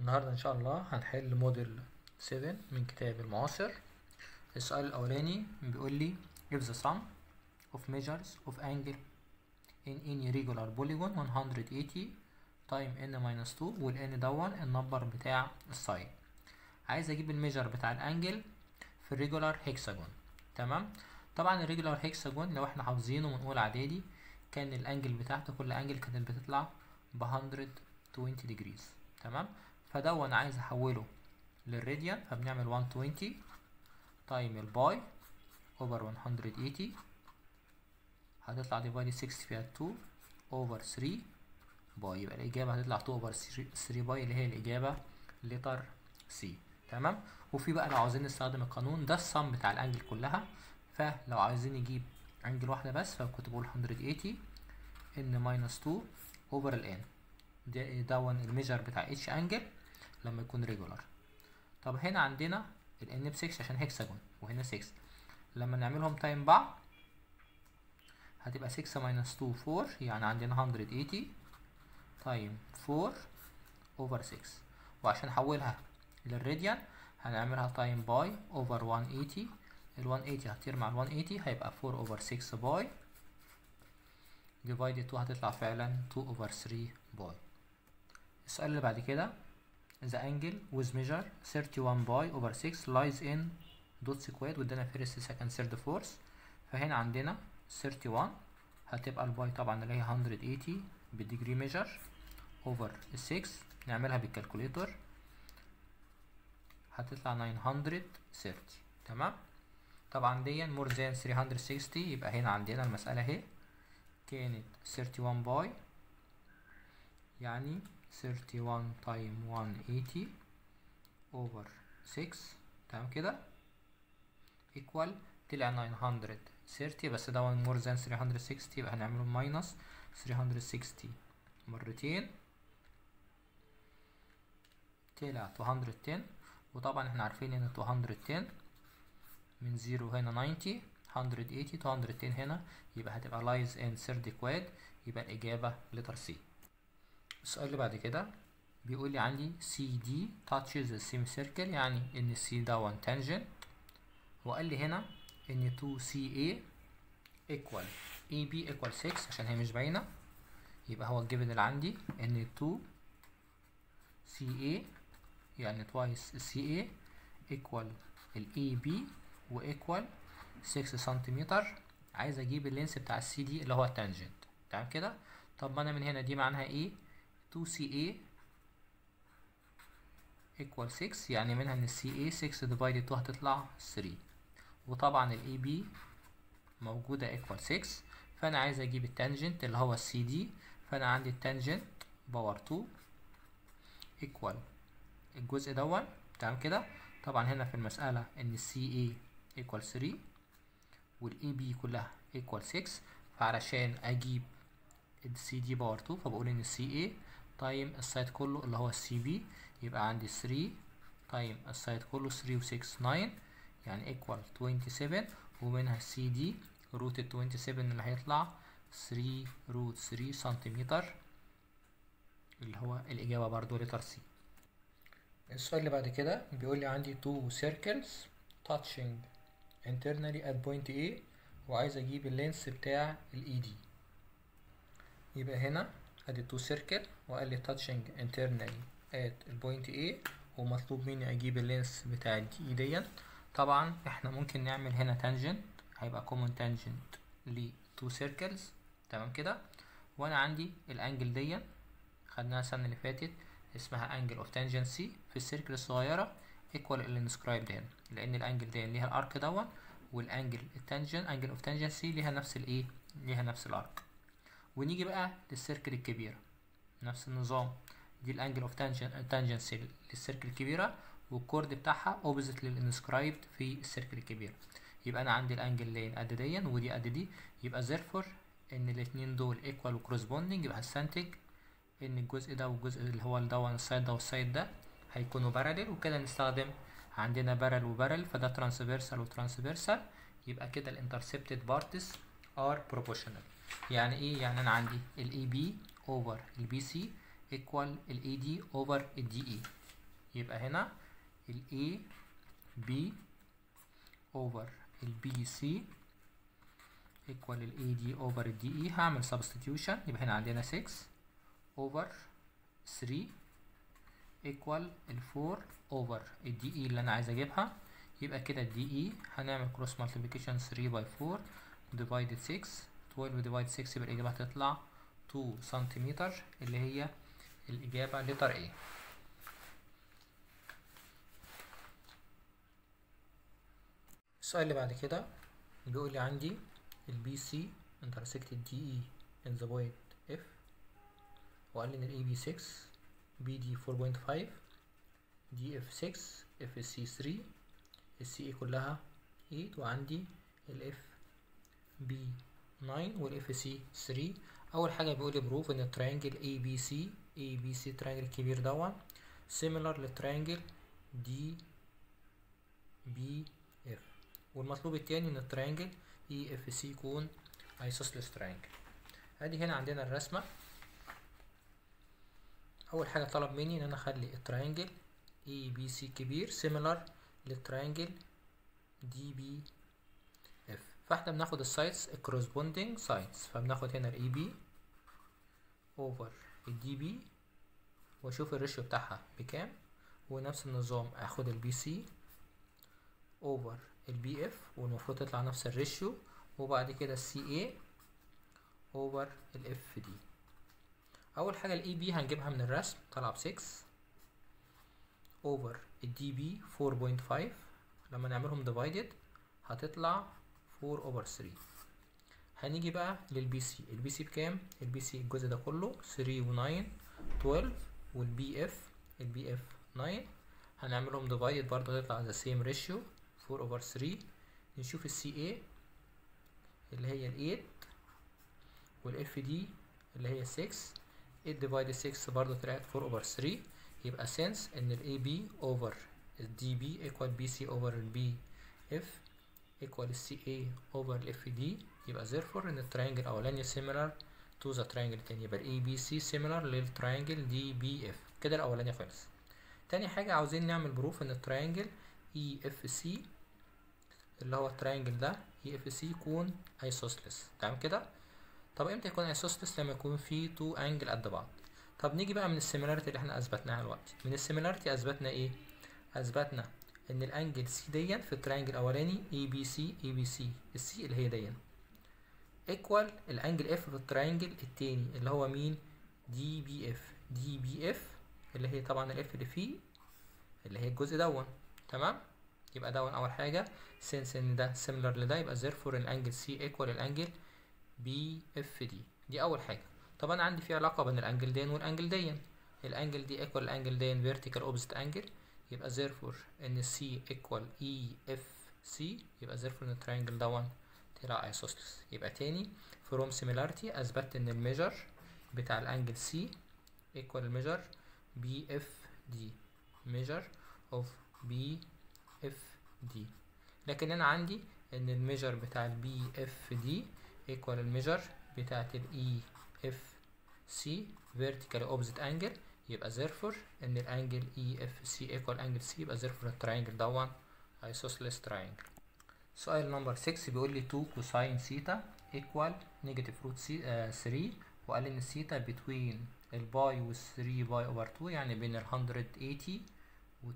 النهاردة إن شاء الله هنحل موديل 7 من كتاب المعاصر السؤال الأولاني بيقول لي if the sum of measures of angle in any regular polygon 180 time n minus 2 وال n دون النمبر بتاع الساين عايز أجيب الميجر بتاع الأنجل في الريجولار هيكساجون تمام طبعا الريجولار هيكساجون لو احنا حافظينه من أولى إعدادي كان الأنجل بتاعته كل أنجل كانت بتطلع ب 120 degrees تمام فدون عايز احوله للراديان فبنعمل 120 تايم الباي اوفر 180 هتطلع ديفايد 6 فيها 2 اوفر 3 باي يبقى الاجابه هتطلع 2 اوفر 3 باي اللي هي الاجابه لتر سي تمام وفي بقى لو عاوزين نستخدم القانون ده الصم بتاع الانجل كلها فلو عايزين نجيب انجل واحده بس فكنت بقول 180 ان ماينس 2 اوفر الان ده دون الميجر بتاع اتش انجل لما يكون ريجولار طب هنا عندنا الان ب 6 عشان هيكساجون وهنا 6 لما نعملهم تايم بعض هتبقى 6 ماينس 2 4 يعني عندنا 180 تايم 4 اوفر 6 وعشان احولها للراديان هنعملها تايم باي اوفر 180 ال 180 هتطير مع ال 180 هيبقى 4 اوفر 6 باي ديفايد 2 هتطلع فعلا 2 اوفر 3 باي السؤال اللي بعد كده the angle with measure 31 باي over 6 lies in dot squared وادانا first second third fourth فهنا عندنا 31 هتبقى الباي طبعا اللي هي 180 بالديجري ميجر over 6 نعملها بالكالكوليتور هتطلع 930 تمام طبعا دي more than 360 يبقى هنا عندنا المسألة اهي كانت 31 باي يعني 31 تايم 180 over 6 تمام كده equal طلع 930 بس ده more than 360 يبقى هنعمله minus 360 مرتين طلع 210 وطبعا احنا عارفين ان 210 من 0 هنا 90 180 210 هنا يبقى هتبقى lies in third quad يبقى الإجابة letter C السؤال اللي بعد كده بيقول لي عندي CD touches the semicircle يعني ان C ده one tangent وقال لي هنا ان 2CA equal AB equal 6 عشان هي مش باينة يبقى هو الجيفن اللي عندي ان 2CA يعني twice CA equal ال AB و equal 6 سنتيمتر عايز اجيب اللينس بتاع السي دي اللي هو التانجنت تمام كده طب ما انا من هنا دي معناها ايه 2CA equal 6 يعني منها ان الCA 6 divided 2 هتطلع 3 وطبعا ال AB موجودة equal 6 فأنا عايز أجيب التانجنت اللي هو الCD فأنا عندي التانجنت باور 2 equal الجزء دون تمام كده طبعا هنا في المسألة ان الCA equal 3 وال AB كلها equal 6 فعلشان أجيب ال CD باور 2 فبقول ان CA تايم السايد كله اللي هو السي بي يبقى عندي 3 تايم السايد كله 3 و 6 9 يعني ايكوال 27 ومنها السي دي روت ال 27 اللي هيطلع 3 روت 3 سنتيمتر اللي هو الإجابة برضو لتر سي السؤال اللي بعد كده بيقول لي عندي two circles touching internally at point A وعايز أجيب اللينس بتاع ال ED يبقى هنا ادي تو سيركل وقال لي touching internally at البوينت A ومطلوب مني اجيب اللينس بتاع الدي دي طبعا احنا ممكن نعمل هنا تانجنت هيبقى common tangent ل two circles تمام كده وانا عندي الانجل دي خدناها السنة اللي فاتت اسمها انجل اوف tangency في السيركل الصغيرة equal اللي inscribed هنا لان الانجل دي ليها الارك دون والانجل التانجن انجل اوف tangency ليها نفس الايه ليها نفس الارك ونيجي بقى للسيركل الكبيرة نفس النظام دي الانجل اوف تانجنسي للسيركل الكبيرة والكورد بتاعها اوبزيت للانسكرايبد في السيركل الكبيرة يبقى انا عندي الانجل لين قد دي ودي قد دي يبقى therefore ان الاتنين دول ايكوال وكورسبوندينج يبقى هستنتج ان الجزء ده والجزء اللي هو الدون السايد ده والسايد ده هيكونوا باراليل وكده نستخدم عندنا بارل وبارل فده ترانسفيرسال وترانسفيرسال يبقى كده الانترسبتد بارتس ار بروبوشنال يعني ايه يعني انا عندي ال AB over ال BC equal ال AD over ال DE يبقى هنا ال A B over ال B C equal ال A D over ال D E هعمل substitution يبقى هنا عندنا 6 over 3 equal ال 4 over ال D E اللي أنا عايز أجيبها يبقى كده ال D E هنعمل cross multiplication 3 by 4 divided 6 12 divided 6 يبقى الإجابة هتطلع 2 سنتيمتر اللي هي الإجابة لتر A السؤال اللي بعد كده بيقول لي عندي ال BC intersected DE in the point F وقال لي إن ال AB 6 BD 4.5 DF 6 FC 3 ال CA كلها 8 وعندي ال F B 9 وال FC 3 أول حاجة بيقول لي بروف إن التريانجل ABC ABC التريانجل الكبير دون similar للتريانجل DBF والمطلوب التاني ان التريانجل اي اف سي يكون ايسوسلس تريانجل ادي هنا عندنا الرسمه اول حاجه طلب مني ان انا اخلي التريانجل اي بي سي كبير سيميلر للتريانجل دي بي اف فاحنا بناخد السايدز الكورسبوندينج سايدز فبناخد هنا الاي بي اوفر الدي بي واشوف الريشيو بتاعها بكام ونفس النظام اخد البي سي اوفر البي اف والمفروض تطلع نفس الريشيو وبعد كده السي اي اوفر الاف دي اول حاجه الاي بي هنجيبها من الرسم طالعه ب 6 اوفر الدي بي 4.5 لما نعملهم ديفايدد هتطلع 4 اوفر 3 هنيجي بقى للبي سي البي سي بكام البي سي الجزء ده كله 3 و9 12 والبي اف البي اف 9 هنعملهم ديفايد برضه هتطلع ذا سيم ريشيو 4 over 3 نشوف السي اي اللي هي ال 8 والاف دي اللي هي 6 8 divided 6 برضه طلعت 4 over 3 يبقى since ان ال AB over ال DB equal BC over ال BF equal ال CA over ال FD يبقى therefore ان التريانجل الاولاني similar to the triangle التاني يبقى ال ABC similar للتريانجل DBF كده الاولاني خلص تاني حاجة عاوزين نعمل بروف ان التريانجل EFC اللي هو التريانجل ده EFC يكون isosceles تمام كده طب امتى يكون isosceles لما يكون فيه تو انجل قد بعض طب نيجي بقى من السيميلاريتي اللي احنا اثبتناها دلوقتي من السيميلاريتي اثبتنا ايه اثبتنا ان الانجل سي دي في التريانجل الاولاني اي بي سي اي بي سي السي اللي هي دي ايكوال الانجل اف في التريانجل التاني اللي هو مين دي بي اف دي بي اف اللي هي طبعا الاف اللي فيه اللي هي الجزء دون تمام يبقى دون اول حاجه since ان ده similar لده يبقى therefore الانجل سي ايكوال الانجل بي اف دي دي اول حاجه طب انا عندي في علاقه بين الانجل دين والانجل دين الانجل دي ايكوال الانجل دين vertical opposite angle يبقى therefore ان سي ايكوال اي اف سي يبقى therefore ان التريانجل دون طلع isosceles يبقى تاني from similarity اثبتت ان الميجر بتاع الانجل سي ايكوال الميجر بي اف دي measure of بي اف دي لكن انا عندي ان الميجر بتاع البي اف دي ايكوال الميجر بتاعت الاي اف سي vertical opposite angle يبقى therefore ان الانجل اي اف سي ايكوال انجل سي يبقى therefore التراينجل دون isosceles triangle سؤال نمبر 6 بيقول لي 2 كوساين سيتا ايكوال نيجاتيف روت 3 وقال لي ان السيتا between الباي وال 3 باي اوفر 2 يعني بين ال 180 و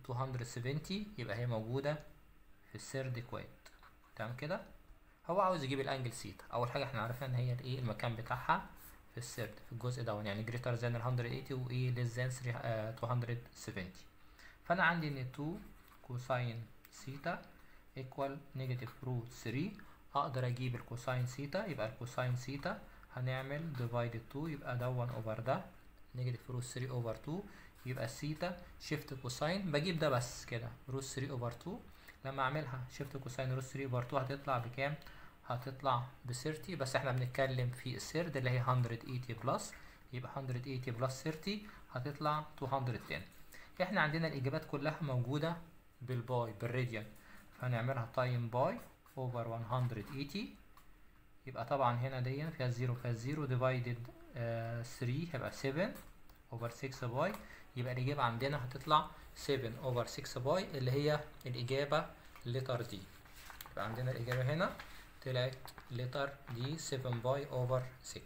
270 يبقى هي موجودة في السيرد كويت تمام كده هو عاوز يجيب الانجل سيتا اول حاجة احنا عرفنا ان هي الايه المكان بتاعها في السيرد في الجزء ده يعني greater than ال 180 وايه less than 3 آه 270 فانا عندي ان 2 كوساين سيتا ايكوال نيجاتيف روت 3 اقدر اجيب الكوساين سيتا يبقى الكوساين سيتا هنعمل ديفايدد 2 يبقى ده 1 اوفر ده نيجاتيف روت 3 اوفر 2 يبقى سيتا شيفت كوساين بجيب ده بس كده روت 3 اوفر 2 لما اعملها شيفت كوساين روت 3 اوفر 2 هتطلع بكام هتطلع ب 30 بس احنا بنتكلم في السيرد اللي هي 180 بلس يبقى 180 بلس 30 هتطلع 210 احنا عندنا الاجابات كلها موجوده بالباي بالراديان فهنعملها تايم باي اوفر 180 يبقى طبعا هنا دي فيها 0 فيها 0 ديفايدد 3 هيبقى 7 اوفر 6 باي يبقى الإجابة عندنا هتطلع 7 over 6 باي اللي هي الإجابة لتر دي يبقى عندنا الإجابة هنا طلعت لتر دي 7 باي over 6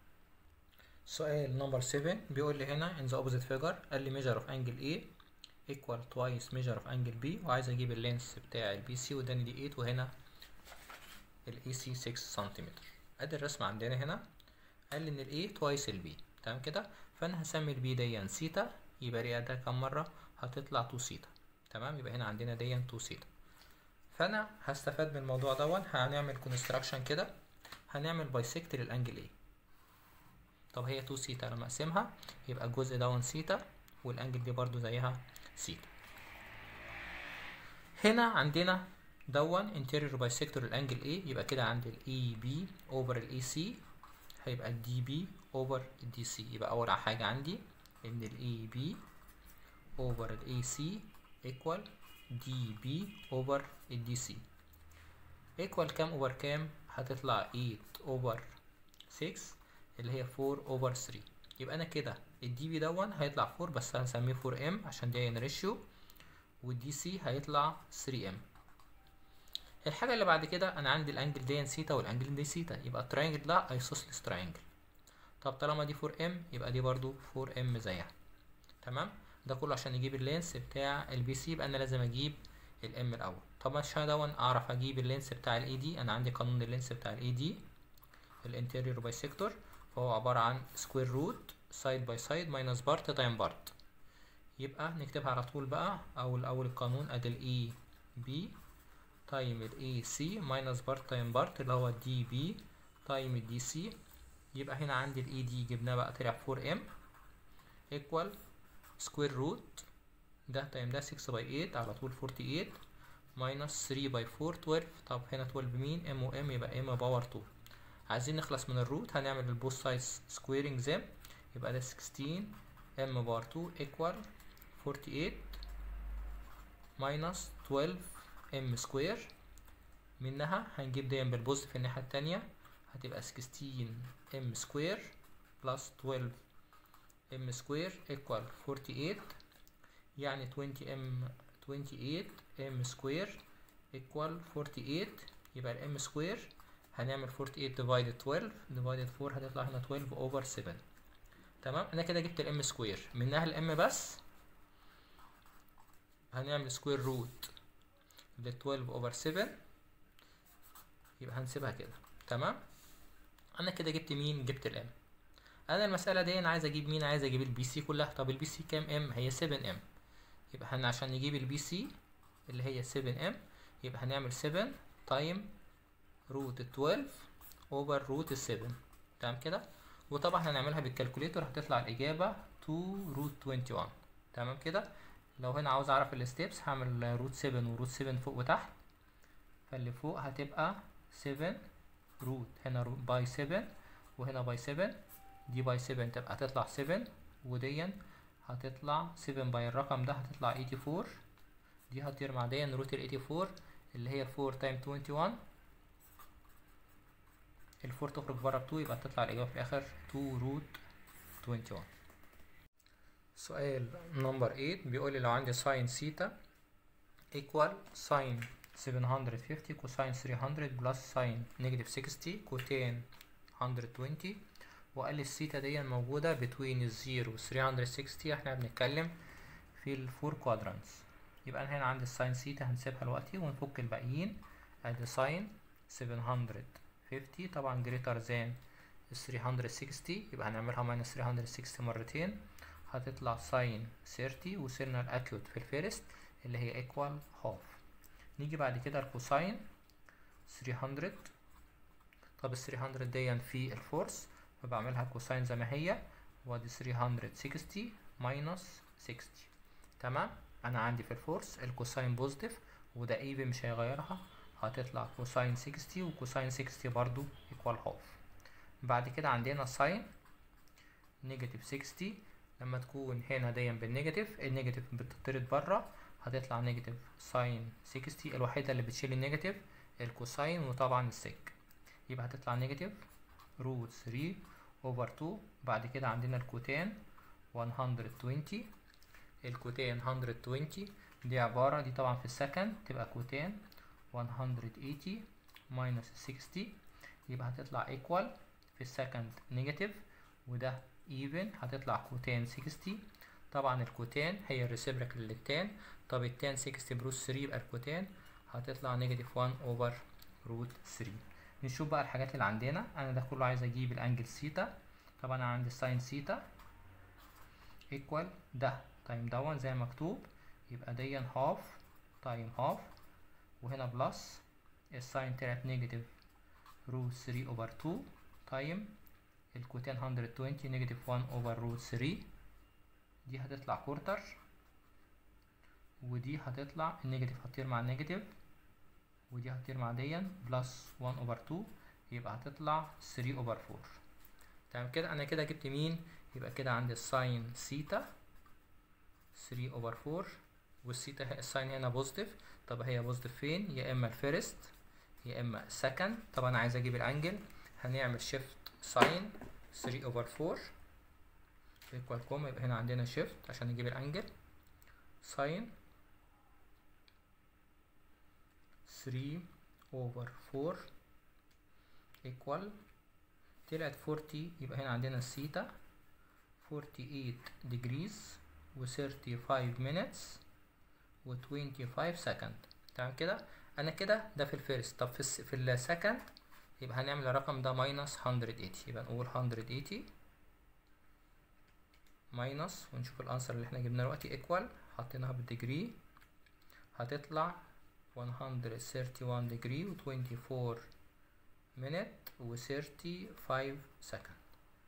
سؤال نمبر 7 بيقول لي هنا in the opposite figure قال لي measure of angle A equal twice measure of angle B وعايز اجيب اللينس بتاع البي سي واداني دي 8 وهنا الاي سي 6 سنتيمتر ادي الرسم عندنا هنا قال لي ان الاي توايس البي تمام كده فانا هسمي البي دي سيتا يبقى ريا ده كام مره هتطلع 2 سيتا تمام يبقى هنا عندنا دي 2 سيتا فانا هستفاد من الموضوع دون هنعمل كونستراكشن كده هنعمل بايسكت للانجل ايه طب هي 2 سيتا لما اقسمها يبقى الجزء دون سيتا والانجل دي برضو زيها سيتا هنا عندنا دون interior bisector الانجل A يبقى كده عندي ال AB over ال AC هيبقى ال DB over ال DC يبقى أول حاجة عندي إن ال AB over ال AC equal DB over ال DC equal كام over كام هتطلع 8 over 6 اللي هي 4 over 3 يبقى أنا كده ال DB دون هيطلع 4 بس هسميه 4M عشان ده ريشيو والدي سي هيطلع 3 ام الحاجه اللي بعد كده انا عندي الانجل دي سيتا والانجل دي سيتا يبقى التراينجل ده ايسوسلس تراينجل طب طالما دي 4 ام يبقى دي برضو 4 ام زيها تمام ده كله عشان نجيب اللينس بتاع البي سي يبقى انا لازم اجيب الام الاول طب عشان دون اعرف اجيب اللينس بتاع الاي دي انا عندي قانون اللينس بتاع الاي دي الانتيريور بايسيكتور فهو عباره عن سكوير روت سايد باي سايد ماينس بارت تايم بارت يبقى نكتبها على طول بقى او الاول القانون ادي الاي بي تايم الاي سي ماينس بارت تايم بارت اللي هو دي بي تايم الدي سي يبقى هنا عندي الاي دي جبناه بقى طلع 4 ام ايكوال سكوير روت ده تايم ده 6 باي 8 على طول 48 ماينس 3 باي 4 12 طب هنا 12 بمين ام و ام يبقى ام باور 2 عايزين نخلص من الروت هنعمل البوث سايدز سكويرنج زي يبقى ده 16 ام باور 2 ايكوال 48 minus 12 m square منها هنجيب دايما بالبوزيتيف الناحية التانية هتبقى 16 m square plus 12 m square equal 48 يعني 20 m 28 m square equal 48 يبقى ال m square هنعمل 48 divided 12 divided 4 هتطلع هنا 12 over 7 تمام انا كده جبت ال m square منها ال m بس هنعمل سكوير روت ل 12 اوفر 7 يبقى هنسيبها كده تمام انا كده جبت مين جبت الام انا المساله دي انا عايز اجيب مين عايز اجيب البي سي كلها طب البي سي كام ام هي 7 ام يبقى احنا عشان نجيب البي سي اللي هي 7 ام يبقى هنعمل 7 تايم روت 12 اوفر روت 7 تمام كده وطبعا هنعملها بالكالكوليتر هتطلع الاجابه 2 روت 21 تمام كده لو هنا عاوز اعرف الستبس هعمل روت 7 وروت 7 فوق وتحت فاللي فوق هتبقى 7 روت هنا روت باي 7 وهنا باي 7 دي باي 7 تبقى هتطلع 7 وديا هتطلع 7 باي الرقم ده هتطلع 84 دي هتطير مع ديا روت ال 84 اللي هي 4 تايم 21 ال 4 تخرج بره ب 2 يبقى تطلع الإجابة في الآخر 2 روت 21 سؤال نمبر 8 بيقول لي لو عندي ساين سيتا equal ساين 750 كوساين 300 بلس ساين نيجاتيف 60 كوتين 120 وقال لي السيتا دي موجودة between الزيرو و 360 احنا بنتكلم في الفور كوادرانتس يبقى انا هنا عندي الساين سيتا هنسيبها دلوقتي ونفك الباقيين ادي ساين 750 طبعا greater than 360 يبقى هنعملها minus 360 مرتين هتطلع ساين 30 وصلنا الاكيوت في الفيرست اللي هي ايكوال هاف نيجي بعد كده الكوساين 300 طب ال 300 دي في الفورس فبعملها كوساين زي ما هي وادي 360 ماينس 60 تمام انا عندي في الفورس الكوساين بوزيتيف وده ايفن مش هيغيرها هتطلع كوساين 60 وكوساين 60 برضو ايكوال هاف بعد كده عندنا ساين نيجاتيف 60 لما تكون هنا دايما بالنيجاتيف النيجاتيف بتطرد بره هتطلع نيجاتيف ساين 60 الوحيدة اللي بتشيل النيجاتيف الكوساين وطبعا السك يبقى هتطلع نيجاتيف روت 3 اوفر 2 بعد كده عندنا الكوتان 120 الكوتان 120 دي عبارة دي طبعا في السكند تبقى كوتان 180 minus 60 يبقى هتطلع equal في السكند نيجاتيف وده even هتطلع كوتان 60 طبعا الكوتان هي الريسيبريكال للتان طب التان 60 بروت 3 يبقى الكوتان هتطلع نيجاتيف 1 اوفر روت 3 نشوف بقى الحاجات اللي عندنا انا ده كله عايز اجيب الانجل سيتا طبعا انا عندي ساين سيتا ايكوال ده تايم دون زي ما مكتوب يبقى دي هاف تايم هاف وهنا بلس الساين طلعت نيجاتيف روت 3 اوفر 2 تايم الكوتان 120 نيجاتيف 1 اوفر روت 3 دي هتطلع كورتر ودي هتطلع النيجاتيف هتطير مع النيجاتيف ودي هتطير مع ديا بلس 1 اوفر 2 يبقى هتطلع 3 اوفر 4 تمام كده انا كده جبت مين يبقى كده عندي الساين سيتا 3 اوفر 4 والسيتا الساين هنا بوزيتيف طب هي بوزيتيف فين يا اما الفيرست يا اما السكند طب انا عايز اجيب الانجل هنعمل شيفت ساين 3 اوفر 4 ايكوال كوما يبقى هنا عندنا شيفت عشان نجيب الانجل ساين 3 over 4 equal طلعت 40 يبقى هنا عندنا الثيتا 48 degrees و 35 minutes و 25 second تمام كده انا كده ده في الفيرست طب في الس... في السكند يبقى هنعمل الرقم ده ماينس 180 يبقى نقول 180 ماينس ونشوف الانسر اللي احنا جبناه دلوقتي ايكوال حطيناها بالديجري هتطلع 131 degree و 24 minute و 35 second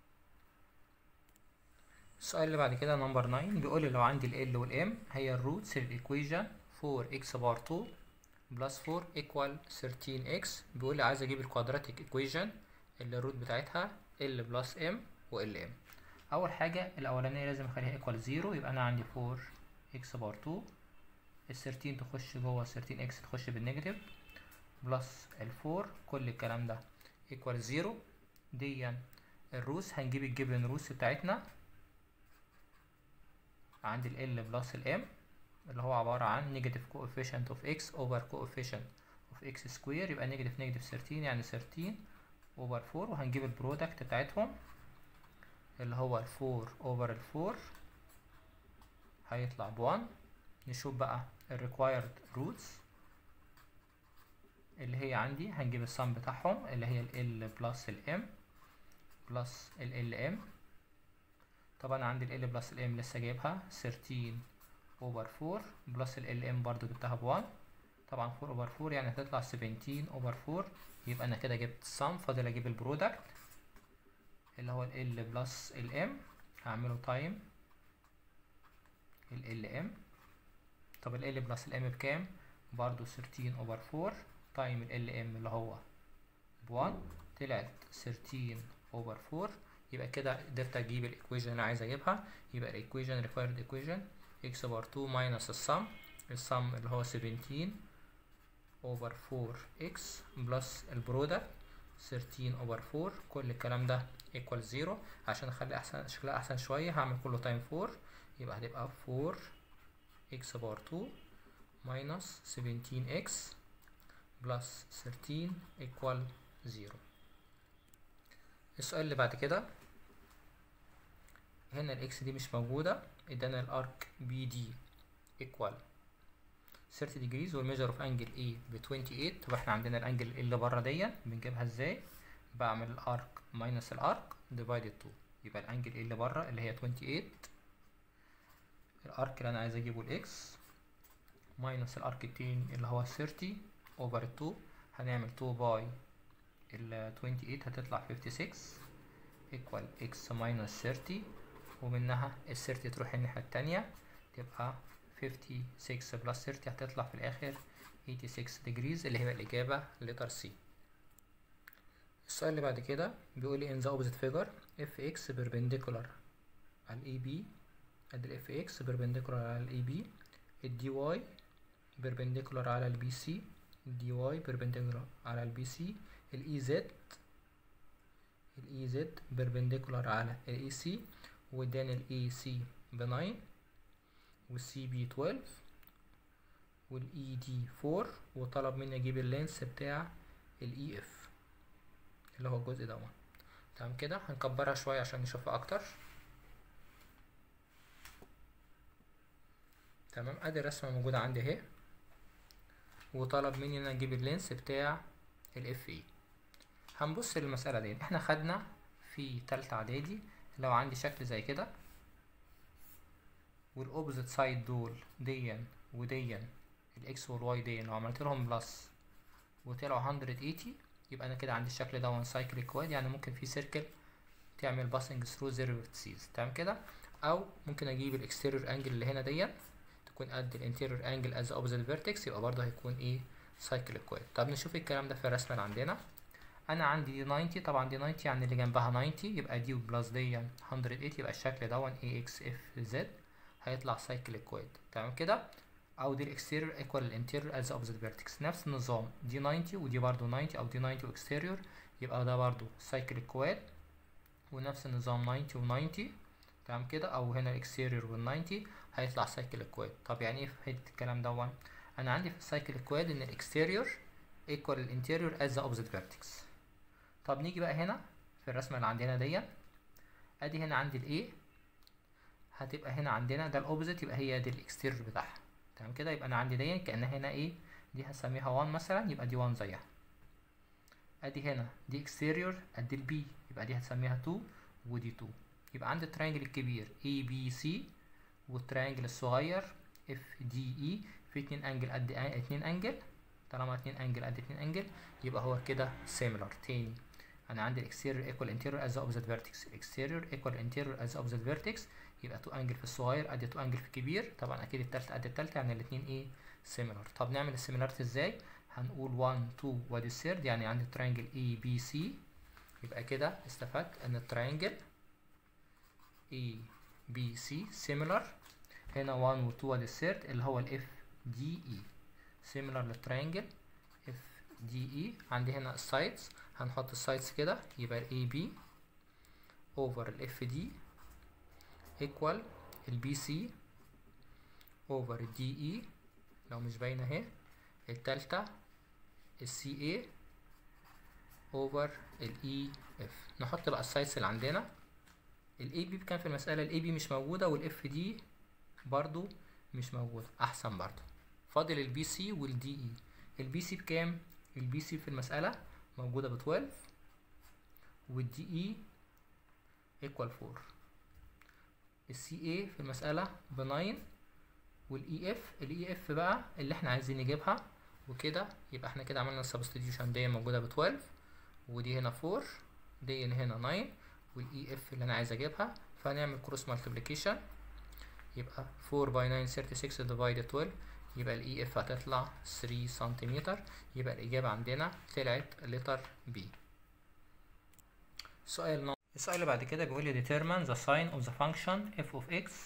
السؤال اللي بعد كده نمبر 9 بيقول لي لو عندي ال L وال M هي الروتس للإيكويجن 4x بار 2 بلس 4 equal 13x بيقول لي عايز اجيب الكوادراتيك ايكويجن اللي الروت بتاعتها L بلس M و L M اول حاجه الاولانيه لازم اخليها equal 0 يبقى انا عندي 4x بار 2 ال 13 تخش جوه ال 13 اكس تخش بالنيجاتيف بلس ال 4 كل الكلام ده ايكوال 0 دي الروس هنجيب الجبن روس بتاعتنا عند ال L بلس ال M اللي هو عبارة عن نيجاتيف coefficient of x over coefficient of x square يبقى نيجاتيف نيجاتيف 13 يعني 13 over 4 وهنجيب البرودكت بتاعتهم اللي هو ال 4 over ال 4 هيطلع ب 1 نشوف بقى ال required roots اللي هي عندي هنجيب السم بتاعهم اللي هي ال L بلس ال M بلس ال L M طبعا عندي ال L بلس ال M لسه جايبها 13 over 4 بلس ال L M برضو جبتها ب 1 طبعا 4 over 4 يعني هتطلع 17 over 4 يبقى انا كده جبت السم فاضل اجيب البرودكت اللي هو ال L بلس ال M هعمله تايم ال L M طب ال L بلس ال M بكام؟ برضو 13 over 4 تايم ال L M اللي هو ب 1 طلعت 13 over 4 يبقى كده قدرت اجيب الايكويشن اللي انا عايز اجيبها يبقى الايكويشن required equation x over 2 minus السم السم اللي هو 17 over 4x بلس البرودكت 13 over 4 كل الكلام ده equal 0 عشان اخلي احسن شكلها احسن شويه هعمل كله تايم 4 يبقى هتبقى 4 x باور 2 minus 17x plus 13 equal 0 السؤال اللي بعد كده هنا الاكس دي مش موجودة ادانا الارك بي دي equal 30 degrees والميجر اوف انجل ايه ب 28 طب احنا عندنا الانجل اللي بره دي بنجيبها ازاي بعمل الارك ماينس الارك ديفايدد 2 يبقى الانجل اللي بره اللي هي 28 الارك اللي انا عايز اجيبه الاكس ماينس الارك التاني اللي هو 30 اوفر 2 هنعمل 2 باي ال 28 هتطلع 56 equal x minus 30 ومنها ال 30 تروح الناحية التانية تبقى 56 plus 30 هتطلع في الآخر 86 degrees اللي هي الإجابة letter C السؤال اللي بعد كده بيقول لي in the opposite figure fx perpendicular على ال AB ادي ال fx perpendicular على ال AB ال dy perpendicular على ال BC ال dy perpendicular على ال BC ال EZ ال EZ perpendicular على ال EC واداني ال EC ب 9 والسي بي 12 والاي دي 4 وطلب مني اجيب اللينس بتاع الاي اف اللي هو الجزء ده تمام كده هنكبرها شويه عشان نشوفها اكتر تمام ادي الرسمه موجوده عندي اهي وطلب مني ان انا اجيب اللينس بتاع الاف اي هنبص للمساله دي احنا خدنا في تالتة اعدادي لو عندي شكل زي كده والاوبزيت سايد دول ديا وديا الاكس والواي ديا لو عملت لهم بلس وطلعوا 180 يبقى انا كده عندي الشكل ده وان سايكل كواد يعني ممكن في سيركل تعمل باسنج ثرو زيرو فيرتسيز تمام كده او ممكن اجيب الاكستيريور انجل اللي هنا ديا تكون قد الانتيريور انجل از اوبزيت فيرتكس يبقى برضه هيكون ايه سايكل كواد طب نشوف الكلام ده في الرسمه اللي عندنا انا عندي دي 90 طبعا دي 90 يعني اللي جنبها 90 يبقى دي بلس دي 108 يبقى الشكل ده اي اكس اف زد هيطلع سايكل كواد تمام كده او دي الاكستيريور ايكوال الانتيريور از اوبزيت فيرتكس نفس النظام دي 90 ودي برضو 90 او دي 90 واكستيريور يبقى ده برضو سايكل كواد ونفس النظام 90 و90 تمام كده او هنا الاكستيريور وال90 هيطلع سايكل كواد طب يعني ايه في الكلام ده انا عندي في السايكل كواد ان الاكستيريور ايكوال الانتيريور از اوبزيت فيرتكس طب نيجي بقى هنا في الرسمه اللي عندنا دي ادي هنا عندي الايه هتبقى هنا عندنا ده الاوبزيت يبقى هي دي الاكستيريور بتاعها تمام كده يبقى انا عندي دي كانها هنا ايه دي هسميها 1 مثلا يبقى دي 1 زيها ادي هنا دي اكستيريور قد البي يبقى دي هتسميها 2 ودي 2 يبقى عندي الترينجل الكبير اي بي سي والترينجل الصغير اف دي اي في اتنين انجل قد اتنين انجل طالما اتنين انجل قد اتنين انجل يبقى هو كده سيميلر تاني انا عندي الاكستيريور ايكوال انتيريور از اوبزيت فيرتكس الاكستيريور ايكوال انتيريور از اوبزيت فيرتكس يبقى 2 انجل في الصغير قد 2 انجل في الكبير طبعا اكيد التالتة قد التالتة يعني الاتنين ايه سيميلر طب نعمل السيميلاريتي ازاي هنقول 1 2 وادي السيرد يعني عندي الترينجل اي بي سي يبقى كده استفدت ان الترينجل اي بي سي سيميلر هنا 1 و 2 وادي السيرد اللي هو الاف دي اي سيميلر للترينجل اف دي اي عندي هنا السايدز هنحط السايدز كده يبقى الاي بي اوفر الاف دي ايكوال البي سي اوفر الدي اي لو مش باينه اهي التالتة السي اي اوفر الاي اف نحط بقى السايدز اللي عندنا الاي بي كان في المسألة الاي بي مش موجودة والاف دي برضو مش موجودة احسن برضو فاضل البي سي والدي اي البي سي بكام البي سي في المسألة موجودة ب 12 والدي اي ايكوال 4 السي اي في المسألة ب 9 والاي اف الاي اف بقى اللي احنا عايزين نجيبها وكده يبقى احنا كده عملنا السبستيتيوشن دي موجودة ب 12 ودي هنا 4 دي هنا 9 والاي اف اللي انا عايز اجيبها فهنعمل كروس مالتيبليكيشن يبقى 4 باي 9 36 ديفايد 12 يبقى الاي اف هتطلع 3 سنتيمتر يبقى الاجابة عندنا طلعت لتر بي سؤال نمبر السؤال اللي بعد كده بيقول لي determine the sign of the function f of x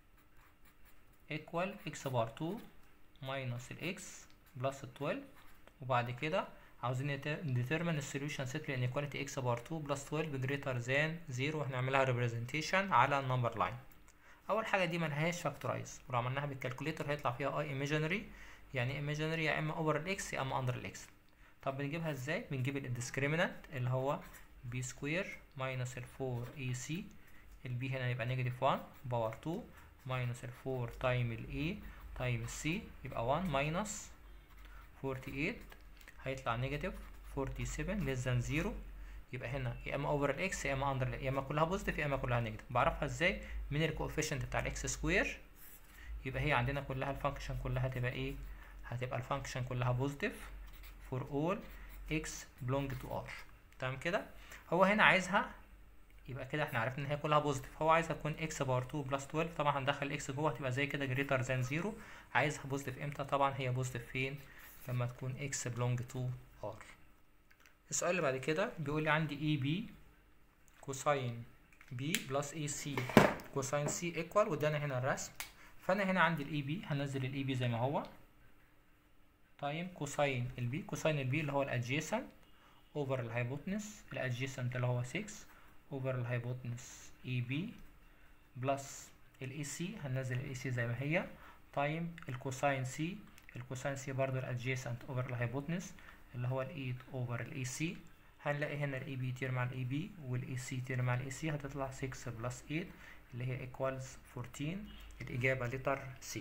equal x بار 2 minus ال x plus 12 وبعد كده عاوزين determine the solution set inequality x بار 2 plus 12 greater than 0 وهنعملها representation على number line اول حاجه دي ملهاش فاكتورايز ولو عملناها بالكالكوليتر هيطلع فيها اي imaginary يعني imaginary يا اما over الاكس يا اما under الاكس طب بنجيبها ازاي بنجيب الديسكريمنت اللي هو b سكوير ماينس ال 4 اي سي البي هنا يبقى نيجاتيف 1 باور 2 ماينس ال 4 تايم ال a تايم ال c يبقى 1 ماينس 48 هيطلع نيجاتيف 47 less than 0 يبقى هنا يا اما اوفر الاكس يا اما اندر يا اما كلها بوزيتيف يا اما كلها نيجاتيف بعرفها ازاي من الكوفيشنت بتاع الاكس سكوير يبقى هي عندنا كلها الفانكشن كلها هتبقى ايه هتبقى الفانكشن كلها بوزيتيف for all x belong to r تمام كده هو هنا عايزها يبقى كده احنا عرفنا ان هي كلها بوزيتيف هو عايزها تكون x بار 2 بلس 12 طبعا هندخل الاكس جوه هتبقى زي كده greater than 0 عايزها بوزيتيف امتى طبعا هي بوزيتيف فين لما تكون x belong to r السؤال اللي بعد كده بيقول لي عندي اي بي كوساين بي بلس اي سي كوساين سي ايكوال وادانا هنا الرسم فانا هنا عندي الاي بي هنزل الاي بي زي ما هو تايم كوساين البي كوساين البي اللي هو الادجيسنت اوفر الهايبوتنس الادجيسنت اللي هو 6 اوفر الهايبوتنس اي بي بلس الاي سي هننزل الاي سي زي ما هي تايم الكوساين سي الكوساين سي برضو الادجيسنت اوفر الهايبوتنس اللي هو ال 8 اوفر الاي سي هنلاقي هنا الاي بي تير مع الاي بي والاي سي تير مع الاي سي هتطلع 6 بلس 8 اللي هي ايكوالز 14 الاجابه لتر سي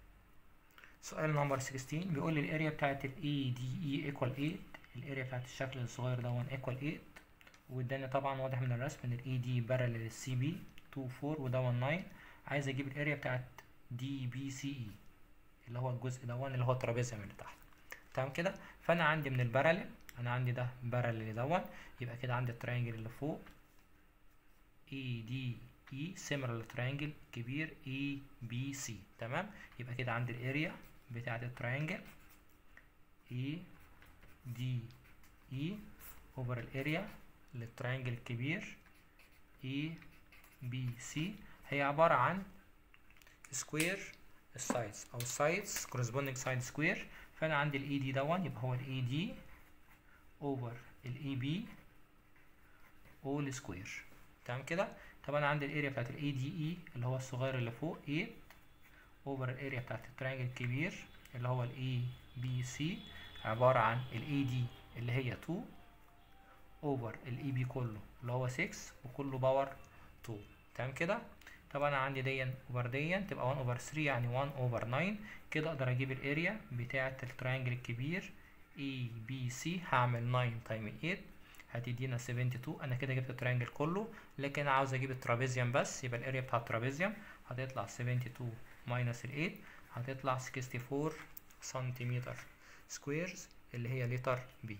سؤال نمبر 16 بيقول لي الاريا بتاعت الاي دي اي ايكوال 8 الاريا بتاعت الشكل الصغير ده ايكوال 8 واداني طبعا واضح من الرسم ان الاي دي بارلل للسي بي 2 4 وده 9 عايز اجيب الاريا بتاعت دي بي سي اي اللي هو الجزء ده اللي هو الترابيزيوم اللي تحت تمام كده فانا عندي من البارلل انا عندي ده بارلل دون يبقى كده عندي الترينجل اللي فوق اي دي اي سيميلر للترينجل كبير اي بي سي تمام يبقى كده عندي الاريا بتاعت الترينجل اي دي اي اوفر الاريا للترينجل الكبير اي بي سي هي عبارة عن سكوير السايدز او سايدز corresponding side square فانا عندي الاي دي دون يبقى هو الاي دي اوفر الاي بي اول سكوير تمام كده طب انا عندي الاريا بتاعت الاي دي اي اللي هو الصغير اللي فوق 8 اوفر الاريا بتاعت الترينجل الكبير اللي هو الاي بي سي عبارة عن الاي دي اللي هي 2 اوفر الاي بي كله اللي هو 6 وكله باور 2 تمام كده طب انا عندي دي اوفر دي تبقى 1 اوفر 3 يعني 1 اوفر 9 كده اقدر اجيب الاريا بتاعه التريانجل الكبير اي بي سي هعمل 9 تايم 8 هتدينا 72 انا كده جبت التريانجل كله لكن عاوز اجيب الترابيزيوم بس يبقى الاريا بتاع الترابيزيوم هتطلع 72 ماينس ال 8 هتطلع 64 سنتيمتر سكويرز اللي هي لتر بي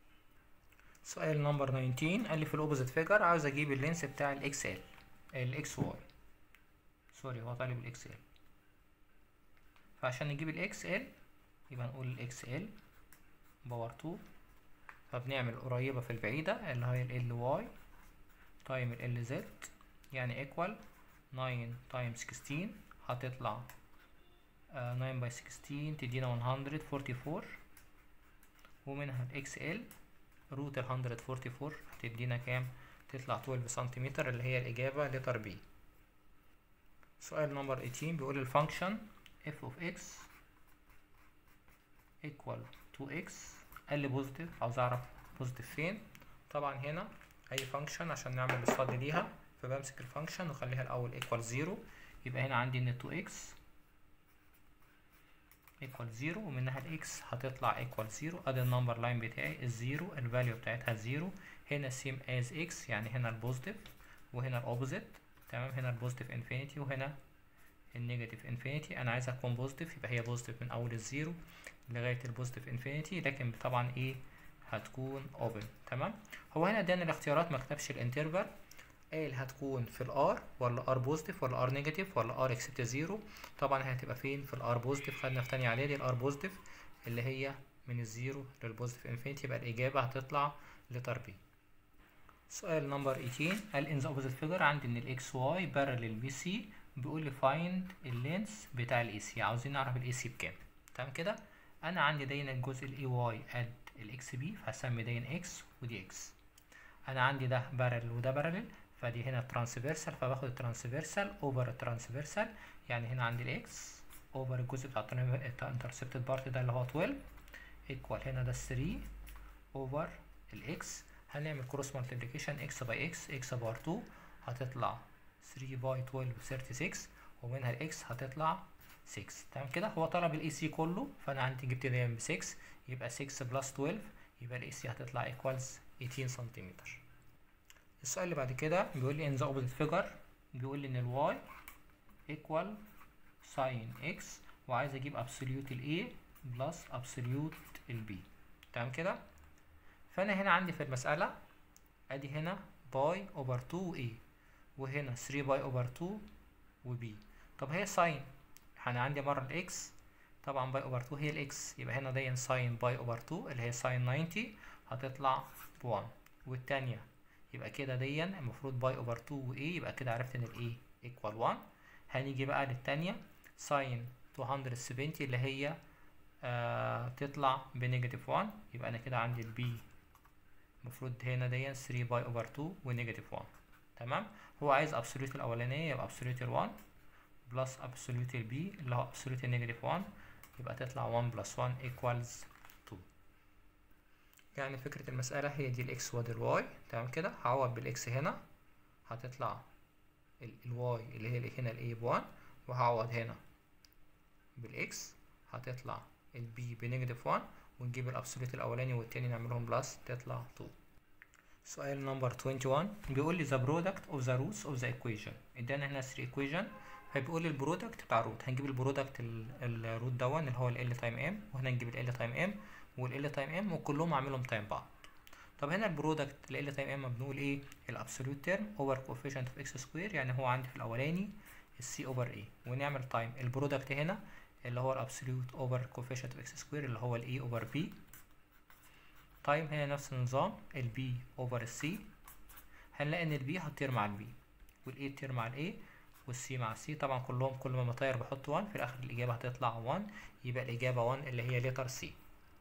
سؤال نمبر 19 قال لي في الاوبوزيت فيجر عاوز اجيب اللينس بتاع الاكس ال الاكس واي سوري هو طالب الاكس ال فعشان نجيب الاكس ال يبقى نقول الاكس ال باور 2 فبنعمل قريبة في البعيدة اللي هي ال واي تايم ال زد يعني ايكوال 9 تايم 16 هتطلع uh, 9 باي 16 تدينا 144 ومنها الاكس ال روت ال 144 هتدينا كام تطلع 12 سنتيمتر اللي هي الإجابة لتر بي سؤال نمبر 18 بيقول الفانكشن f of x equal to x قال لي بوزيتيف عاوز اعرف بوزيتيف فين طبعا هنا اي فانكشن عشان نعمل اصفاد ليها فبمسك الفانكشن واخليها الاول equal 0 يبقى هنا عندي ان 2x equal 0 ومنها الاكس هتطلع equal 0 ادي النمبر لاين بتاعي الزيرو الفاليو بتاعتها 0 هنا سيم از اكس يعني هنا البوزيتيف وهنا الاوبوزيت تمام هنا البوزيتيف انفينيتي وهنا النيجاتيف انفينيتي انا عايزها تكون بوزيتيف يبقى هي بوزيتيف من اول الزيرو لغايه البوزيتيف انفينيتي لكن طبعا ايه هتكون اوبن تمام هو هنا اداني الاختيارات ما كتبش الانترفال قال هتكون في الار ولا ار بوزيتيف ولا ار نيجاتيف ولا ار اكسبت زيرو طبعا هتبقى فين في الار بوزيتيف خدنا في تانية اعدادي الار بوزيتيف اللي هي من الزيرو للبوزيتيف انفينيتي يبقى الاجابه هتطلع لتر بي سؤال نمبر 18 قال in the opposite figure عندي ان الاكس واي بارلل بي سي بيقول لي find اللينس بتاع الاي سي عاوزين نعرف الاي سي بكام تمام كده انا عندي داين الجزء الاي واي قد الاكس بي فهسمي داين اكس ودي اكس انا عندي ده بارلل وده بارلل فدي هنا ترانسفيرسال فباخد الترانسفيرسال اوفر الترانسفيرسال يعني هنا عندي الاكس اوفر الجزء بتاع الانترسبتد بارت ده اللي هو 12 ايكوال هنا ده 3 اوفر الاكس هنعمل كروس مالتيبليكيشن اكس باي اكس اكس بار 2 هتطلع 3 باي 12 36 ومنها الاكس هتطلع 6 تمام كده هو طلب الاي سي كله فانا عندي جبت دايما ب 6 يبقى 6 بلس 12 يبقى الاي سي هتطلع ايكوالز 18 سنتيمتر السؤال اللي بعد كده بيقول لي ان ذا اوبوزيت فيجر بيقول لي ان الواي ايكوال ساين اكس وعايز اجيب ابسوليوت الاي بلس ابسوليوت البي تمام كده فانا هنا عندي في المسألة ادي هنا باي اوفر 2 و a وهنا 3 باي اوفر 2 و b طب هي ساين انا عندي مرة الاكس طبعا باي اوفر 2 هي الاكس يبقى هنا دي ساين باي اوفر 2 اللي هي ساين 90 هتطلع ب 1 والتانية يبقى كده دي المفروض باي اوفر 2 و a يبقى كده عرفت ان ال a equal 1 هنيجي بقى للتانية ساين 270 اللي هي آه تطلع بنيجاتيف 1 يبقى انا كده عندي البي المفروض هنا دي 3 باي اوفر 2 ونيجاتيف 1 تمام هو عايز ابسوليوت الاولانيه يبقى ابسوليوت ال 1 بلس ابسوليوت البي اللي هو ابسوليوت النيجاتيف 1 يبقى تطلع 1 بلس 1 equals 2 يعني فكرة المسألة هي دي الاكس وادي الواي تمام كده هعوض بالاكس هنا هتطلع الواي اللي هي اللي هنا الاي بوان وهعوض هنا بالاكس هتطلع البي بنيجاتيف 1 ونجيب الابسوليوت الاولاني والتاني نعملهم بلس تطلع 2 سؤال نمبر 21 بيقول لي the product of the roots of the equation ادانا هنا 3 equation فبيقول لي البرودكت بتاع الروت هنجيب البرودكت الروت دون اللي هو ال تايم ام وهنا نجيب ال تايم ام وال تايم ام وكلهم اعملهم تايم بعض طب هنا البرودكت ال تايم ام بنقول ايه الابسوليوت تيرم اوفر كوفيشنت اوف اكس سكوير يعني هو عندي في الاولاني السي اوفر اي ونعمل تايم البرودكت هنا اللي هو الابسوليوت اوفر كوفيشنت اوف اكس سكوير اللي هو الاي اوفر بي تايم هنا نفس النظام البي اوفر السي هنلاقي ان البي هتطير مع البي والاي تطير مع الاي والسي مع السي طبعا كلهم كل ما بطير بحط 1 في الاخر الاجابه هتطلع 1 يبقى الاجابه 1 اللي هي لتر سي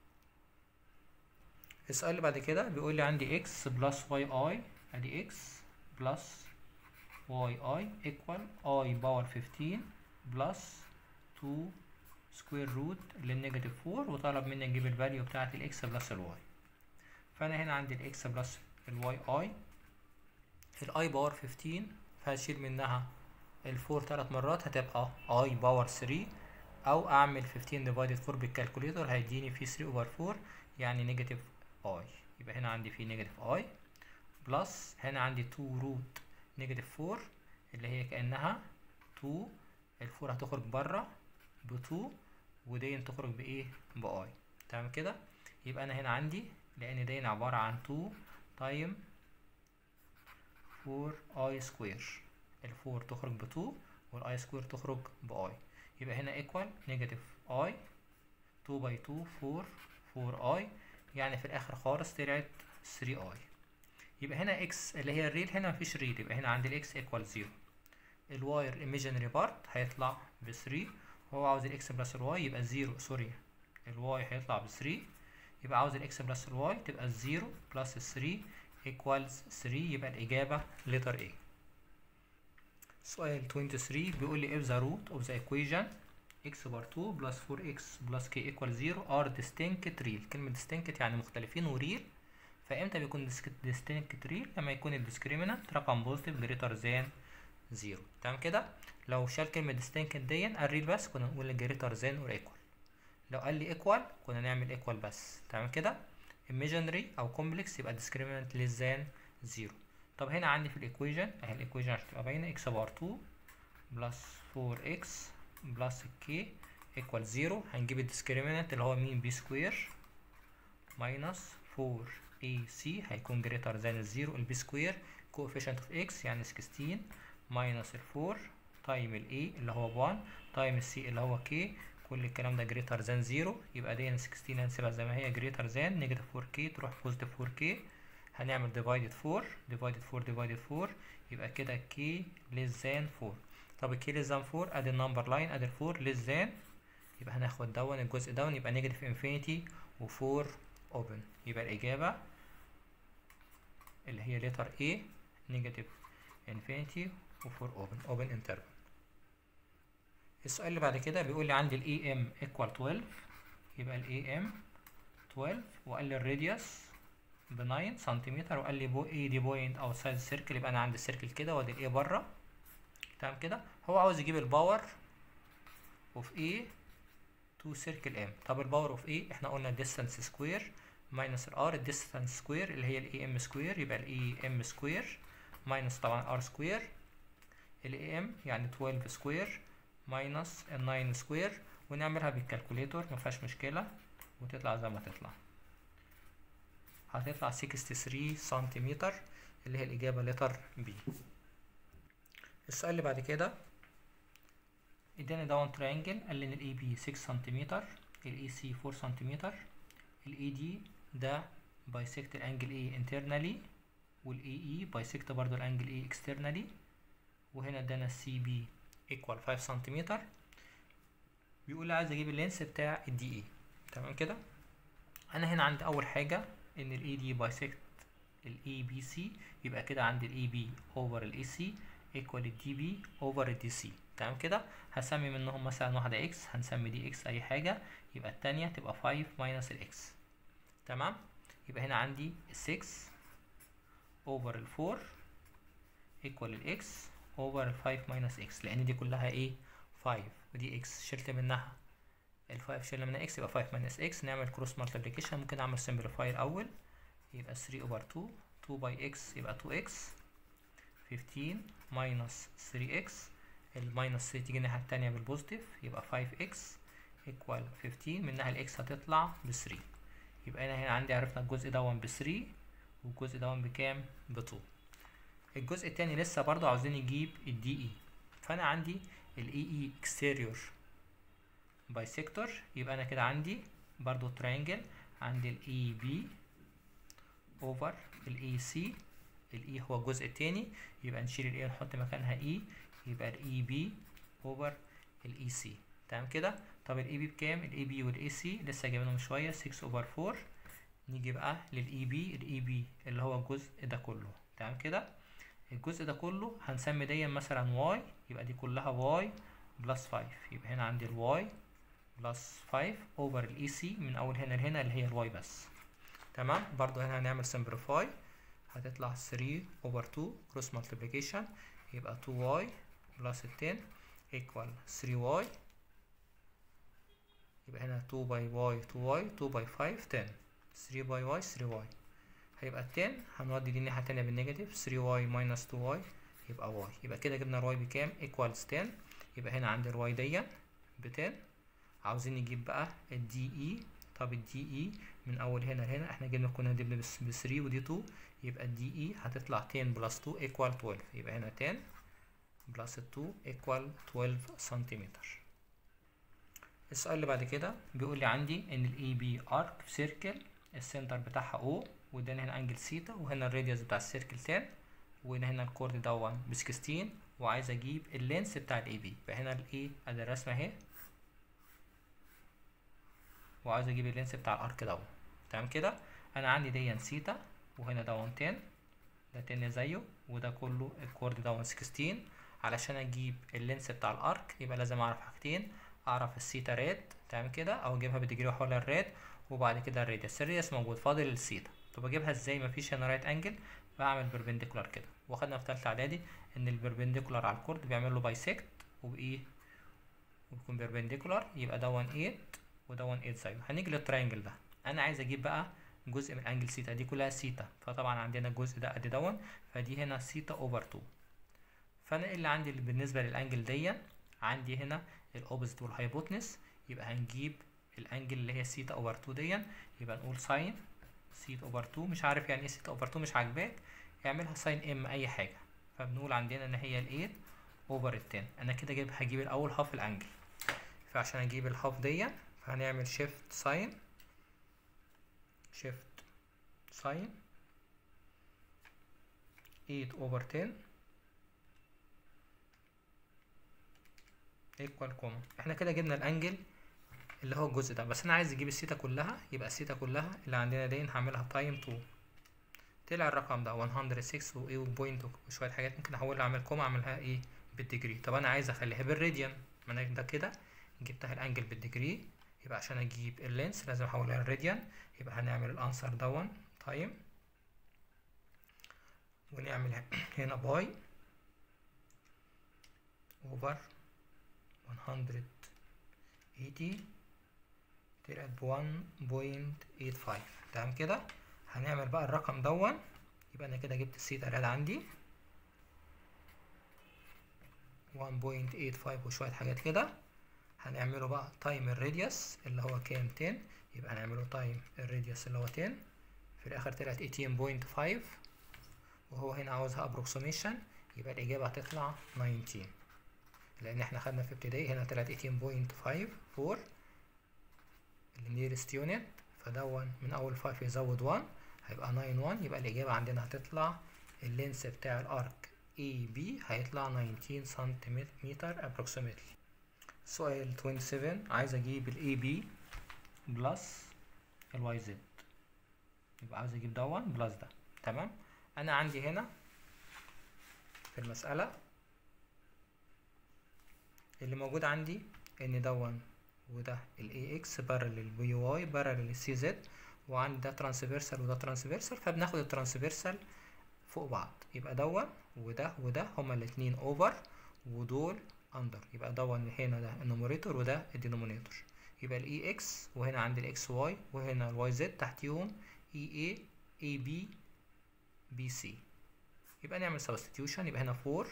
السؤال اللي بعد كده بيقول لي عندي x بلس واي اي ادي x بلس واي اي ايكوال اي باور 15 بلس 2 سكوير روت للنيجاتيف 4 وطلب مني اجيب الفاليو بتاعت الاكس بلس الواي فانا هنا عندي الاكس بلس الواي اي الاي باور 15 فهشيل منها الفور تلات مرات هتبقى اي باور 3 او اعمل 15 ديفايدد 4 بالكالكوليتر هيديني في 3 اوفر 4 يعني نيجاتيف اي يبقى هنا عندي في نيجاتيف اي بلس هنا عندي 2 روت نيجاتيف 4 اللي هي كانها 2 الفور هتخرج بره ب 2 ودي تخرج بايه باي تمام كده يبقى انا هنا عندي لان دي عباره عن 2 تايم 4 اي سكوير الفور تخرج ب 2 والاي سكوير تخرج باي يبقى هنا ايكوال نيجاتيف اي 2 باي 2 4 4 اي يعني في الاخر خالص طلعت 3 اي يبقى هنا اكس اللي هي الريل هنا مفيش ريل يبقى هنا عندي الاكس ايكوال 0 الواير ايميجينري بارت هيطلع ب 3 وهو عاوز الاكس بلس الواي يبقى 0 سوري الواي هيطلع ب 3 يبقى عاوز الاكس بلس الواي تبقى 0 بلس 3 equals 3 يبقى الإجابة letter A سؤال 23 بيقول لي if the root of the equation x bar 2 plus 4x plus k equals 0 are distinct real كلمة distinct يعني مختلفين وريل فامتى بيكون distinct real لما يكون الديسكريمنت رقم بوزيتيف greater than 0 تمام كده لو شال كلمة distinct دي الريل بس كنا نقول greater than or equal لو قال لي equal كنا نعمل equal بس تمام كده imaginary او complex يبقى discriminant less than 0 طب هنا عندي في الايكويجن اهي الايكويجن عشان تبقى باينه x بار 2 بلس 4x بلس k equal 0 هنجيب الديسكريمنت اللي هو مين b سكوير ماينس 4ac هيكون greater than الزيرو البي سكوير coefficient of x يعني 16 ماينس ال 4 تايم ال a اللي هو 1 تايم ال c اللي هو k كل الكلام ده greater than 0 يبقى دي 16 هنسيبها زي ما هي greater than negative 4k تروح positive 4k هنعمل divided 4 divided 4 divided 4 يبقى كده k less than 4 طب k less than 4 ادي النمبر لاين ادي 4 less than يبقى هناخد دون الجزء دون يبقى negative infinity و4 open يبقى الإجابة اللي هي letter A negative infinity و4 open open interval السؤال اللي بعد كده بيقول لي عندي ال AM equal 12 يبقى ال AM 12 وقال لي الراديوس ب 9 سنتيمتر وقال لي بو اي دي بوينت اوتسايد السيركل يبقى انا عندي السيركل كده وادي الاي بره تمام كده هو عاوز يجيب الباور اوف اي تو سيركل ام طب الباور اوف اي احنا قلنا ديستانس سكوير ماينس الار الديستانس سكوير اللي هي الاي ام سكوير يبقى الاي ام سكوير ماينس طبعا ار سكوير الاي ام يعني 12 سكوير ماينس ال 9 سكوير ونعملها بالكالكوليتور مفيهاش مشكله وتطلع زي ما تطلع هتطلع 63 سنتيمتر اللي هي الإجابة لتر بي السؤال اللي بعد كده اداني داون ترينجل قال لي ان الاي بي 6 سنتيمتر الاي سي 4 سنتيمتر الاي دي ده بايسكت الانجل اي انترنالي والاي اي بايسكت برضو الانجل اي اكسترنالي وهنا ادانا السي بي ايكوال 5 سنتيمتر بيقول لي عايز اجيب اللينس بتاع الدي اي تمام كده انا هنا عندي اول حاجه ان الاي دي بايسكت الاي بي سي يبقى كده عندي الاي بي اوفر الاي سي ايكوال الدي بي اوفر الدي سي تمام كده هسمي منهم مثلا واحدة اكس هنسمي دي اكس اي حاجة يبقى التانية تبقى 5 ماينس الاكس تمام يبقى هنا عندي السكس اوفر الفور ايكوال الاكس اوفر الفايف ماينس اكس لان دي كلها ايه 5 ودي اكس شلت منها الفايف شلنا منها اكس يبقى 5 ماينس اكس نعمل كروس مالتيبليكيشن ممكن اعمل سمبليفاي الاول يبقى 3 اوفر 2 2 باي اكس يبقى 2 اكس 15 ماينس 3 اكس الماينس 3 تيجي الناحية التانية بالبوزيتيف يبقى 5 اكس ايكوال 15 منها الاكس هتطلع ب 3 يبقى انا هنا عندي عرفنا الجزء دون ب 3 والجزء دون بكام ب 2 الجزء التاني لسه برضو عاوزين نجيب الدي اي فانا عندي الاي اي اكستيريور بايسيكتور يبقى انا كده عندي برضو ترينجل عندي الاي بي اوفر الاي سي الاي هو الجزء التاني يبقى نشيل الاي ونحط مكانها اي يبقى الاي بي اوفر الاي سي تمام كده طب الاي بي بكام الاي بي والاي سي لسه جايبينهم شويه 6 اوفر 4 نيجي بقى للاي بي الاي بي اللي هو الجزء ده كله تمام كده الجزء ده كله هنسمي دي مثلا واي يبقى دي كلها واي بلس 5 يبقى هنا عندي الواي بلس 5 اوفر الاي سي من اول هنا لهنا اللي هي الواي بس تمام برضو هنا هنعمل سمبليفاي هتطلع 3 اوفر 2 كروس مالتيبليكيشن يبقى 2y بلس 10 equal 3y يبقى هنا 2 باي y 2y 2 باي 5 10 3 باي y 3y هيبقى 10 هنودي دي الناحية التانية بالنيجاتيف 3y minus 2y يبقى y يبقى كده جبنا الواي بكام equals 10 يبقى هنا عندي الواي دي ب 10 عاوزين نجيب بقى الدي اي طب الدي اي من اول هنا لهنا احنا جبنا كنا جبنا ب 3 ودي 2 يبقى الدي اي هتطلع 10 بلس 2 equal 12 يبقى هنا 10 بلس 2 equal 12 سنتيمتر السؤال اللي بعد كده بيقول لي عندي ان الاي بي ارك في سيركل السنتر بتاعها او واداني هنا انجل سيتا وهنا الراديوس بتاع السيركل 10 وهنا هنا الكورد دون ب 16 وعايز اجيب اللينس بتاع الاي بي يبقى هنا الاي ادي الرسمه اهي وعايز اجيب اللينس بتاع الارك دون تمام كده انا عندي دي سيتا وهنا دون 10 ده 10 زيه وده كله الكورد دون 16 علشان اجيب اللينس بتاع الارك يبقى لازم اعرف حاجتين اعرف السيتا ريت تمام كده او اجيبها بديجري واحولها الريت وبعد كده الراديوس الراديوس موجود فاضل السيتا طب اجيبها ازاي مفيش هنا رايت انجل بعمل بيربنديكولار كده واخدنا في تالتة اعدادي ان البيربنديكولار على الكورد بيعمل له بايسكت وبايه وبيكون بيربنديكولار يبقى دون 8 ودون 8 زيه هنيجي للتراينجل ده انا عايز اجيب بقى جزء من انجل سيتا دي كلها سيتا فطبعا عندنا الجزء ده قد دون فدي هنا سيتا اوفر 2 فانا ايه اللي عندي اللي بالنسبه للانجل دي عندي هنا الاوبزيت والهايبوتنس يبقى هنجيب الانجل اللي هي سيتا اوفر 2 دي يبقى نقول ساين سيتا اوفر 2 مش عارف يعني ايه سيتا اوفر 2 مش عاجباك اعملها ساين ام اي حاجه فبنقول عندنا ان هي ال8 اوفر ال 10 انا كده جايب هجيب الاول هاف الانجل فعشان اجيب الهاف دي فهنعمل شيفت ساين شيفت ساين 8 اوفر 10 ايكوال كوما احنا كده جبنا الانجل اللي هو الجزء ده بس انا عايز اجيب السيتا كلها يبقى السيتا كلها اللي عندنا دي هعملها تايم 2 طلع الرقم ده 106 وايه وبوينت وشويه حاجات ممكن احولها اعمل كوما اعملها ايه بالديجري طب انا عايز اخليها بالراديان ما انا ده كده جبتها الانجل بالديجري يبقى عشان اجيب اللينس لازم احولها للراديان يبقى هنعمل الانسر دون تايم ونعمل هنا باي اوفر 180 طلعت ب 1.85 تمام كده هنعمل بقى الرقم دون يبقى انا كده جبت السيتا راد عندي 1.85 وشوية حاجات كده هنعمله بقى تايم الراديوس اللي هو كام 10 يبقى هنعمله تايم الراديوس اللي هو 10 في الاخر طلعت 18.5 وهو هنا عاوزها ابروكسيميشن يبقى الاجابة هتطلع 19 لان احنا خدنا في ابتدائي هنا طلعت 18.54 النيرست يونت فدون من اول 5 يزود 1 هيبقى 9 1 يبقى الاجابة عندنا هتطلع اللينس بتاع الارك اي بي هيطلع 19 سنتيمتر approximately سؤال 27 عايز اجيب الاي بي بلس الواي زد يبقى عايز اجيب دون بلس ده تمام انا عندي هنا في المسألة اللي موجود عندي ان دون وده الاي اكس بارل البي واي بارل السي زد وعندي ده ترانسفيرسال وده ترانسفيرسال فبناخد الترانسفيرسال فوق بعض يبقى دون وده وده هما الاتنين اوفر ودول اندر يبقى دون هنا ده النوميريتور وده الدينومينيتور يبقى الاي اكس وهنا عندي الاكس واي وهنا الواي زد تحتيهم اي اي اي بي بي سي يبقى نعمل سبستيوشن يبقى هنا 4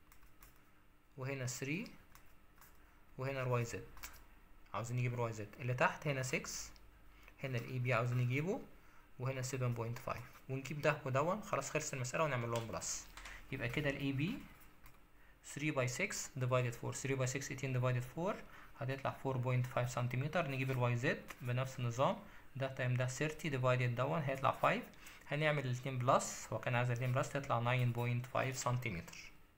وهنا 3 وهنا الواي زد عاوزين نجيب الواي زد اللي تحت هنا 6 هنا الاي بي عاوزين نجيبه وهنا 7.5 ونجيب ده ودون خلاص خلص المسألة ونعمل لهم بلس يبقى كده الاي بي 3 by 6 divided 4 3 by 6 18 divided 4 هتطلع 4.5 سنتيمتر نجيب الواي زد بنفس النظام ده تايم ده 30 divided دون هيطلع 5 هنعمل الاتنين بلس هو كان عايز الاتنين بلس تطلع 9.5 سنتيمتر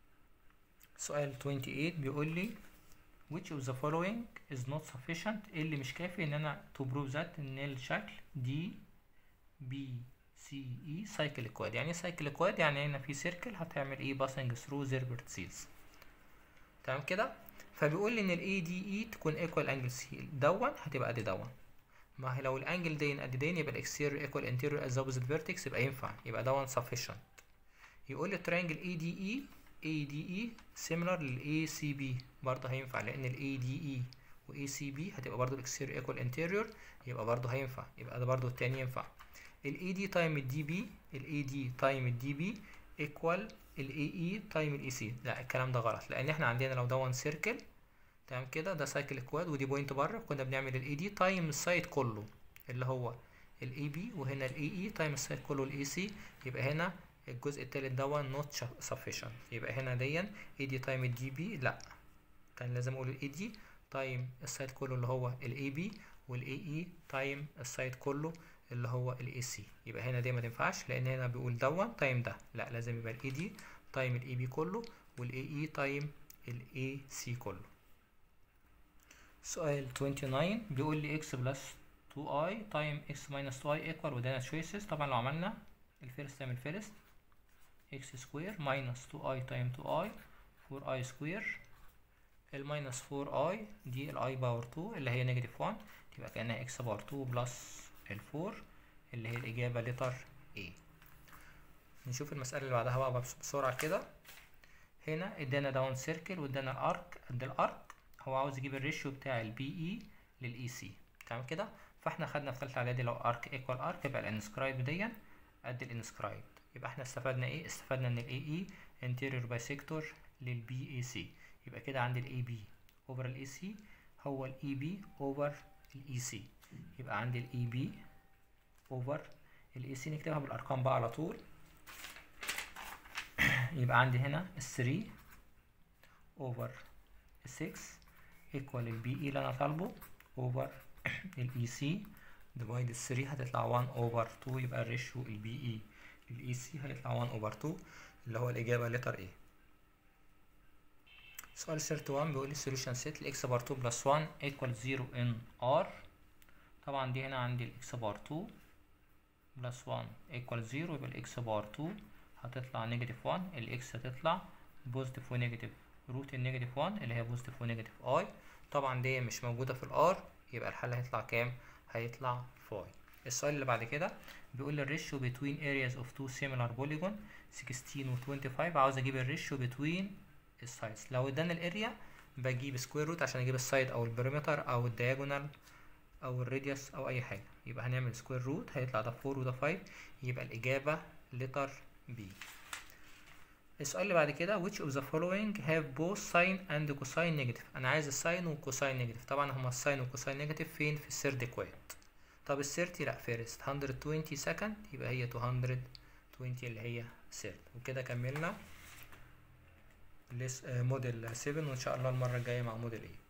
سؤال 28 بيقول لي which of the following is not sufficient اللي مش كافي ان انا to prove that ان الشكل دي بي سي اي سايكل كواد يعني سايكل كواد يعني هنا في سيركل هتعمل ايه باسنج ثرو زير فيرتسيز تمام كده فبيقول لي ان الاي دي اي تكون ايكوال انجل سي دون هتبقى قد دون ما هي لو الانجل دين قد دين يبقى الاكستيريور ايكوال انتيريور از اوبوزيت فيرتكس يبقى ينفع يبقى دون sufficient يقول لي الترينجل اي دي اي اي دي اي سيميلر للاي سي بي برضه هينفع لان الاي دي اي واي سي بي هتبقى برضه الاكستيريور ايكوال انتيريور يبقى برضه هينفع يبقى ده برضه التاني ينفع الاي دي تايم الدي بي الاي دي تايم الدي بي ايكوال الاي اي تايم الاي سي لا الكلام ده غلط لان احنا عندنا لو ده وان سيركل تمام كده ده سايكل كواد ودي بوينت بره كنا بنعمل الاي دي تايم السايد كله اللي هو الاي بي وهنا الاي اي تايم السايد كله الاي سي يبقى هنا الجزء التالت دون نوت sufficient يبقى هنا ديا اي دي تايم الدي بي لا كان لازم اقول الاي دي تايم السايد كله اللي هو الاي بي والاي اي تايم السايد كله اللي هو الاي سي يبقى هنا دي ما تنفعش لان هنا بيقول دون تايم ده لا لازم يبقى الاي دي تايم الاي بي كله والاي اي تايم الاي سي كله سؤال 29 بيقول لي x بلس 2i تايم x minus 2i equal وده choices طبعا لو عملنا الفيرست تايم الفيرست x سكوير minus 2i تايم 2i 4i سكوير الماينس 4i دي الاي باور 2 اللي هي نيجاتيف 1 تبقى كأنها x باور 2 بلس ال 4 اللي هي الإجابة لتر A نشوف المسألة اللي بعدها بقى بسرعة كده هنا ادانا داون سيركل وادانا الارك قد الارك هو عاوز يجيب الريشيو بتاع البي اي للاي سي تمام كده فاحنا خدنا في ثالثه اعدادي لو ارك ايكوال ارك يبقى الانسكرايب ديا قد الانسكرايب يبقى احنا استفدنا ايه استفدنا ان الاي اي انتيريور بايسيكتور للبي اي سي يبقى كده عندي الاي بي اوفر الاي سي هو الاي بي اوفر الاي سي يبقى عندي الاي بي اوفر الاي سي نكتبها بالارقام بقى على طول يبقى عندي هنا ال 3 اوفر 6 ايكوال البي اي اللي انا طالبه اوفر الاي سي ديفايد 3 هتطلع 1 اوفر 2 يبقى الريشيو البي اي للاي سي هيطلع 1 اوفر 2 اللي هو الاجابه لتر ايه سؤال 31 بيقول لي solution set الاكس بار 2 بلس 1 equal 0 in r طبعا دي هنا عندي الاكس بار 2 بلس 1 equal 0 يبقى الاكس بار 2 هتطلع نيجاتيف 1 الاكس هتطلع بوزيتيف ونيجاتيف روت النيجاتيف 1 اللي هي بوزيتيف ونيجاتيف اي طبعا دي مش موجودة في الار يبقى الحل هيطلع كام؟ هيطلع فاي السؤال اللي بعد كده بيقول لي الريشيو between areas of two similar polygon 16 و 25 عاوز اجيب الريشيو between السايدز لو ادانا الاريا بجيب سكوير روت عشان اجيب السايد او البريمتر او الدياجونال او الراديوس او اي حاجه يبقى هنعمل سكوير روت هيطلع ده 4 وده 5 يبقى الاجابه لتر بي السؤال اللي بعد كده which of the following have both sin and cosine negative انا عايز الساين والكوساين نيجاتيف طبعا هما الساين والكوساين نيجاتيف فين في السيرد كواد طب السيرتي لا فيرست 120 سكند يبقى هي 220 اللي هي سيرد وكده كملنا موديل 7 وان شاء الله المره الجايه مع موديل 8